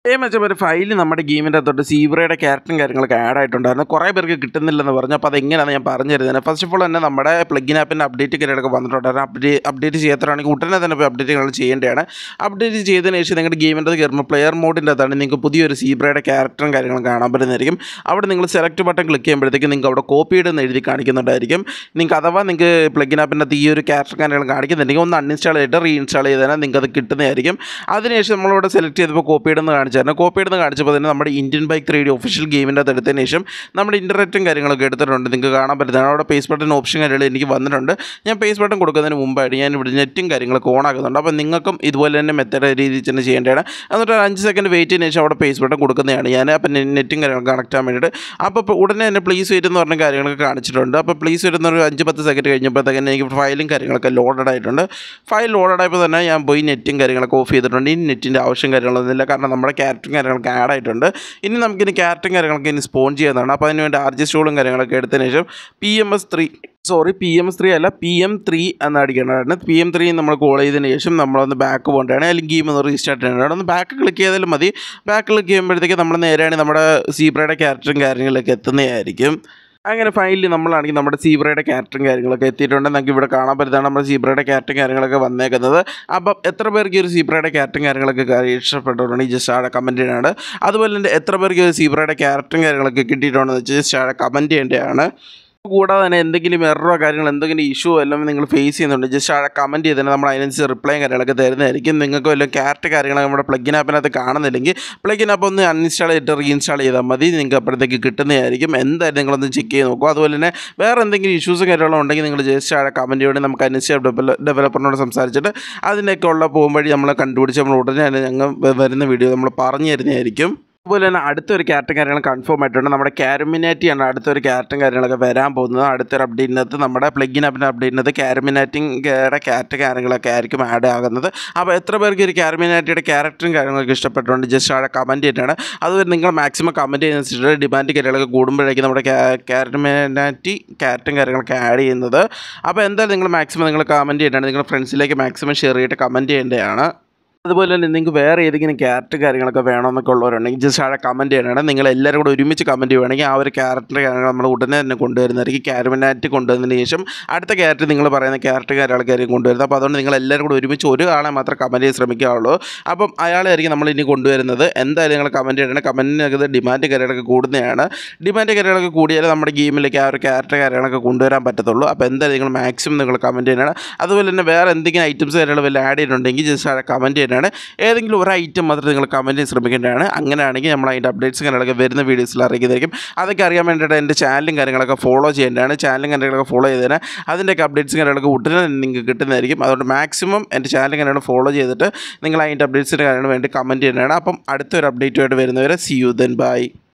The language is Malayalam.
അതേ മെച്ചം ഒരു ഫയൽ നമ്മുടെ ഗെയിമിൻ്റെ അകത്തോട്ട് സീബ്രയുടെ ക്യാരക്ടറും കാര്യങ്ങളൊക്കെ ആഡ് ആയിട്ടുണ്ടായിരുന്നു കുറേ പേർക്ക് കിട്ടുന്നില്ലെന്ന് പറഞ്ഞു അപ്പോൾ അതെങ്ങനെയാണ് ഞാൻ പറഞ്ഞു തരുന്നത് ഫസ്റ്റ് ഓഫ് ഓൾ തന്നെ നമ്മുടെ പ്ലഗിൻ ആപ്പിൻ്റെ അപ്ഡേറ്റ് കാര്യങ്ങളൊക്കെ വന്നിട്ടുണ്ടായിരുന്നു അപ്ഡേറ്റ് അപ്ഡേറ്റ് ചെയ്യാത്തതാണെങ്കിൽ ഉടനെ തന്നെ പോയി അപ്ഡേറ്റ് നിങ്ങൾ ചെയ്യേണ്ടതാണ് അപ്ഡേറ്റ് ചെയ്തതിന് ശേഷം നിങ്ങളുടെ ഗെയിമിൻ്റെ അത് കയറുമ്പോൾ പ്ലെയർ മോഡിൻ്റെ അകത്താണ് നിങ്ങൾക്ക് പുതിയൊരു സീബ്രയുടെ ക്യാരക്ടറും കാര്യങ്ങളും കാണാൻ പറ്റുന്നതായിരിക്കും അവിടെ നിങ്ങൾ സെലക്ട് ബട്ടൺ ക്ലിക്ക് ചെയ്യുമ്പോഴത്തേക്കും നിങ്ങൾക്ക് അവിടെ കോപ്പി എന്ന് എഴുതി കാണിക്കുന്നുണ്ടായിരിക്കും നിങ്ങൾക്ക് അഥവാ നിങ്ങൾക്ക് പ്ലഗിൻ ആപ്പിൻ്റെ അകത്ത് ഈ ഒരു ക്യാരക്ടർ കാര്യങ്ങൾ കാണിക്കുന്നുണ്ടെങ്കിൽ ഒന്ന് അൺഇൻസ്റ്റാൾ ചെയ്തിട്ട് റീഇൻസ്റ്റാൾ ചെയ്താൽ നിങ്ങൾക്ക് അത് കിട്ടുന്നതായിരിക്കും അതിനുശേഷം നമ്മളിവിടെ സെലക്ട് ചെയ്തപ്പോൾ കോപ്പി ഇടുന്ന കാണിച്ചായിരുന്നു കോപ്പി ഇടുന്ന കാണിച്ചപ്പോൾ തന്നെ നമ്മുടെ Indian bike three D official ഗെയിമിൻ്റെ അകത്ത് എടുത്തതിന് ശേഷം നമ്മുടെ ഇൻ്റർനെറ്റും കാര്യങ്ങളൊക്കെ എടുത്തിട്ടുണ്ട് നിങ്ങൾക്ക് കാണാൻ പറ്റുന്നതാണ് അവിടെ പേസ് ബട്ടൺ ഓപ്ഷൻ കാര്യങ്ങൾ എനിക്ക് വന്നിട്ടുണ്ട് ഞാൻ പേസ് ബട്ടൺ കൊടുക്കുന്നതിന് മുമ്പായിട്ട് ഞാൻ ഇവിടെ നെറ്റും കാര്യങ്ങളൊക്കെ ഓൺ ആക്കുന്നുണ്ട് അപ്പോൾ നിങ്ങൾക്കും ഇതുപോലെ തന്നെ മെത്തേഡ് രീതിയിൽ തന്നെ ചെയ്യേണ്ടതാണ് എന്നിട്ട് ഒരു അഞ്ച് സെക്കൻഡ് വെയിറ്റ് ചെയ്തതിന് ശേഷം അവിടെ പേസ് ബട്ടൺ കൊടുക്കുന്നതാണ് ഞാൻ അപ്പം നെറ്റും കാര്യങ്ങളും കണക്ട് ചെയ്യാൻ വേണ്ടിയിട്ട് അപ്പോൾ ഇപ്പോൾ ഉടനെ തന്നെ പ്ലീസ് വെയിറ്റ് എന്ന് പറഞ്ഞ കാര്യങ്ങളൊക്കെ കാണിച്ചിട്ടുണ്ട് അപ്പോൾ പ്ലീസ് വരുന്ന ഒരു അഞ്ച് പത്ത് സെക്കൻഡ് കഴിഞ്ഞപ്പോഴത്തേക്കും എനിക്ക് ഫയലും കാര്യങ്ങളൊക്കെ ലോഡഡ് ആയിട്ടുണ്ട് ഫയൽ ലോഡഡ് ആയപ്പോൾ തന്നെ ഞാൻ പോയി നെറ്റും കാര്യങ്ങളൊക്കെ ഓഫ് ചെയ്തിട്ടുണ്ട് ഇനി നെറ്റിൻ്റെ ആവശ്യം കാര്യങ്ങളൊന്നുമില്ല കാരണം നമ്മുടെ ക്യാരക്ടറും കാര്യങ്ങളൊക്കെ ആഡ് ആയിട്ടുണ്ട് ഇനി നമുക്കിനി ക്യാരക്ടറും കാര്യങ്ങളൊക്കെ ഇനി സ്പോൺ ചെയ്യുന്നതാണ് അപ്പോൾ അതിന് വേണ്ടി ആർ ജി സ്റ്റോളും കാര്യങ്ങളൊക്കെ എടുത്തതിന് ശേഷം P M S three sorry P M S three അല്ല പി എം ത്രീ എന്ന് അടിക്കേണ്ടതാണ് പി എം ത്രീ നമ്മൾ കോൾ ചെയ്തതിന് ശേഷം നമ്മളൊന്ന് ബാക്ക് പോകേണ്ടതാണ് അല്ലെങ്കിൽ ഗെയിം ഒന്ന് റീസ്റ്റാർട്ട് ചെയ്യേണ്ടതാണ് ഒന്ന് ബാക്ക് ക്ലിക്ക് ചെയ്താലും മതി ബാക്ക് ക്ലിക്ക് ചെയ്യുമ്പോഴത്തേക്ക് നമ്മൾ നേരെയാണ് നമ്മുടെ സീബ്രയുടെ ക്യാരക്ടറും കാര്യങ്ങളിലേക്ക് എത്തുന്നതായിരിക്കും അങ്ങനെ ഫൈനലി നമ്മളാണെങ്കിൽ നമ്മുടെ സീബ്രയുടെ ക്യാരക്ടറും കാര്യങ്ങളൊക്കെ എത്തിയിട്ടുണ്ട് നമുക്ക് ഇവിടെ കാണാൻ പറ്റുന്നതാണ് നമ്മുടെ സീബ്രയുടെ ക്യാരക്ടറും കാര്യങ്ങളൊക്കെ വന്നേക്കുന്നത് അപ്പം എത്ര പേർക്ക് ഈ ഒരു സീബ്രയുടെ ക്യാരക്ടറും കാര്യങ്ങളൊക്കെ കാര്യം ഇഷ്ടപ്പെട്ടിട്ടുണ്ട് ഈ ജസ്റ്റ് ആടെ കമൻറ്റ് ചെയ്യണതാണ് അതുപോലെ തന്നെ എത്ര പേർക്ക് ഈ ഒരു സീബ്രയുടെ ക്യാരക്ടറും കാര്യങ്ങളൊക്കെ കിട്ടിയിട്ടുണ്ടെന്ന് വെച്ചാൽ ജസ്റ്റ് ആടെ കമൻറ്റ് ചെയ്യേണ്ടതാണ് കൂടാതെ തന്നെ എന്തെങ്കിലും എററോ കാര്യങ്ങൾ എന്തെങ്കിലും ഇഷ്യൂ എല്ലാം നിങ്ങൾ ഫേസ് ചെയ്യുന്നുണ്ട് ജസ്റ്റ് അവിടെ കമൻറ്റ് ചെയ്തിട്ട് നമ്മൾ അതിനനുസരിച്ച് റിപ്ലൈയും കാര്യങ്ങളൊക്കെ തരുന്നതായിരിക്കും നിങ്ങൾക്ക് വല്ല ക്യാരറ്റ് കാര്യങ്ങൾ നമ്മുടെ പ്ലഗിൻ ആപ്പിനകത്ത് കാണുന്നില്ലെങ്കിൽ പ്ലഗിൻ ആപ്പ് ഒന്ന് അൺഇൻസ്റ്റാൾ ചെയ്തിട്ട് റീഇൻസ്റ്റാൾ ചെയ്താൽ മതി നിങ്ങൾക്ക് അപ്പോഴത്തേക്ക് കിട്ടുന്നതായിരിക്കും എന്തായാലും നിങ്ങളൊന്ന് ചെക്ക് ചെയ്ത് നോക്കുക അതുപോലെ തന്നെ വേറെ എന്തെങ്കിലും ഇഷ്യൂസും കാര്യങ്ങളും ഉണ്ടെങ്കിൽ നിങ്ങൾ ജസ്റ്റ് അവിടെ കമൻറ്റ് ചെയ്യണേ നമുക്ക് അതിനനുസരിച്ച് ഡെവലപ്പറിനോട് സംസാരിച്ചിട്ട് അതിൻ്റെയൊക്കെ ഉള്ള പോകുമ്പോഴേ നമ്മൾ കണ്ടുപിടിച്ച് നമ്മൾ ഉടനെ തന്നെ ഞങ്ങൾ വരുന്ന വീഡിയോ നമ്മൾ പറഞ്ഞു തരുന്നതായിരിക്കും അതുപോലെ തന്നെ അടുത്തൊരു ക്യാരറ്റും കാര്യങ്ങളും കൺഫേം ആയിട്ടുണ്ട് നമ്മുടെ കാരമിനാറ്റിയാണ് അടുത്തൊരു ക്യാരറ്റും കാര്യങ്ങളൊക്കെ വരാൻ പോകുന്നത് അടുത്തൊരു അപ്ഡേറ്റിനകത്ത് നമ്മുടെ പ്ലഗിൻ ആപ്പിൻ്റെ അപ്ഡേറ്റിനകത്ത് കാരമിനാറ്റിയുടെ ക്യാരറ്റ് കാര്യങ്ങളൊക്കെ ആയിരിക്കും ആഡ് ആകുന്നത് അപ്പോൾ എത്ര പേർക്ക് ഒരു കാരമിനാറ്റിയുടെ ക്യാരക്ടറും കാര്യങ്ങളൊക്കെ ഇഷ്ടപ്പെട്ടുകൊണ്ട് ജസ്റ്റ് അവിടെ കമൻറ്റ് ചെയ്തിട്ടാണ് അത് നിങ്ങൾ മാക്സിമം കമൻറ്റ് ചെയ്യുന്ന ഡിമാൻഡ് കാര്യങ്ങളൊക്കെ കൂടുമ്പോഴേക്കും നമ്മുടെ കാരമിനാറ്റി ക്യാരറ്റും കാര്യങ്ങളൊക്കെ ആഡ് ചെയ്യുന്നത് അപ്പോൾ എന്തായാലും നിങ്ങൾ മാക്സിമം നിങ്ങൾ കമൻറ്റ് ചെയ്തിട്ടാണ് നിങ്ങൾ ഫ്രണ്ട്സിലേക്ക് മാക്സിമം ഷെയർ ചെയ്തിട്ട് കമൻറ്റ് ചെയ്യേണ്ടതാണ് അതുപോലെ തന്നെ നിങ്ങൾക്ക് വേറെ ഏതെങ്കിലും ക്യാരറ്റ് കാര്യങ്ങളൊക്കെ വേണമെന്നൊക്കെ ഉള്ളവരുണ്ടെങ്കിൽ ജസ്റ്റ് അവിടെ കമൻറ്റ് ചെയ്യണം നിങ്ങൾ എല്ലാവരും കൂടെ ഒരുമിച്ച് കമൻറ്റ് ചെയ്യുവാണെങ്കിൽ ആ ഒരു ക്യാരറ്റിൻ്റെ കാര്യങ്ങൾ നമ്മൾ ഉടനെ തന്നെ കൊണ്ടുവരുന്നതായിരിക്കും ക്യാരമിനാറ്റ് കൊണ്ടുവന്നതിന് ശേഷം അടുത്ത ക്യാരറ്റ് നിങ്ങൾ പറയുന്ന ക്യാരറ്റ് കാര്യങ്ങളൊക്കെ കൊണ്ടുവരുന്നത് അപ്പോൾ അതുകൊണ്ട് നിങ്ങൾ എല്ലാവരും കൂടെ ഒരുമിച്ച് ഒരു ആളെ മാത്രം കമൻറ്റ് ചെയ്ത് ശ്രമിക്കാവുള്ളൂ അപ്പം അയാളായിരിക്കും നമ്മൾ ഇനി കൊണ്ടുവരുന്നത് എന്തായാലും നിങ്ങൾ കമൻറ്റ് ചെയ്യണം കമൻറ്റിനകത്ത് ഡിമാൻഡ് കാര്യങ്ങളൊക്കെ കൂടുന്നതാണ് ഡിമാൻഡ് കാര്യങ്ങളൊക്കെ കൂടിയാൽ നമ്മുടെ ഗെയിമിലേക്ക് ആ ഒരു ക്യാരറ്റ് കാര്യങ്ങളൊക്കെ കൊണ്ടുവരാൻ പറ്റത്തുള്ളൂ അപ്പോൾ എന്തായാലും നിങ്ങൾ മാക്സിമം നിങ്ങൾ കമൻറ്റ് ചെയ്യണം അതുപോലെ തന്നെ വേറെ എന്തെങ്കിലും ഐറ്റംസ് കാര്യങ്ങൾ വല്ല ആഡ് ചെയ്തിട്ടുണ്ടെങ്കിൽ ജസ്റ്റ് അവിടെ കമൻറ്റ് ചെയ്യണം ഏതെങ്കിലും ഒരു ഐറ്റം മാത്രം നിങ്ങൾ കമൻറ്റ് ചെയ്യാൻ ശ്രമിക്കേണ്ടതാണ് അങ്ങനെയാണെങ്കിൽ നമ്മൾ അതിൻ്റെ അപ്ഡേറ്റ്സ് കാര്യങ്ങളൊക്കെ വരുന്ന വീഡിയോസിൽ അറിയിക്കുന്നതായിരിക്കും അതൊക്കെ അറിയാൻ വേണ്ടിയിട്ട് എൻ്റെ ചാനലും കാര്യങ്ങളൊക്കെ ഫോളോ ചെയ്യേണ്ടതാണ് ചാനലും കാര്യങ്ങളൊക്കെ ഫോളോ ചെയ്തതിന് അതിൻ്റെയൊക്കെ അപ്ഡേറ്റ്സ് കാര്യങ്ങളൊക്കെ ഉടനെ നിങ്ങൾക്ക് കിട്ടുന്നതായിരിക്കും അതുകൊണ്ട് മാക്സിമം എൻ്റെ ചാനലും കാര്യങ്ങൾ ഫോളോ ചെയ്തിട്ട് നിങ്ങൾ അതിൻ്റെ അപ്ഡേറ്റ്സിൻ്റെ കാര്യങ്ങൾ വേണ്ടി കമൻറ്റ് ചെയ്യേണ്ടതാണ് അപ്പം അടുത്തൊരു അപ്ഡേറ്റുമായിട്ട് വരുന്നവരെ സി യു ദെൻ ബൈ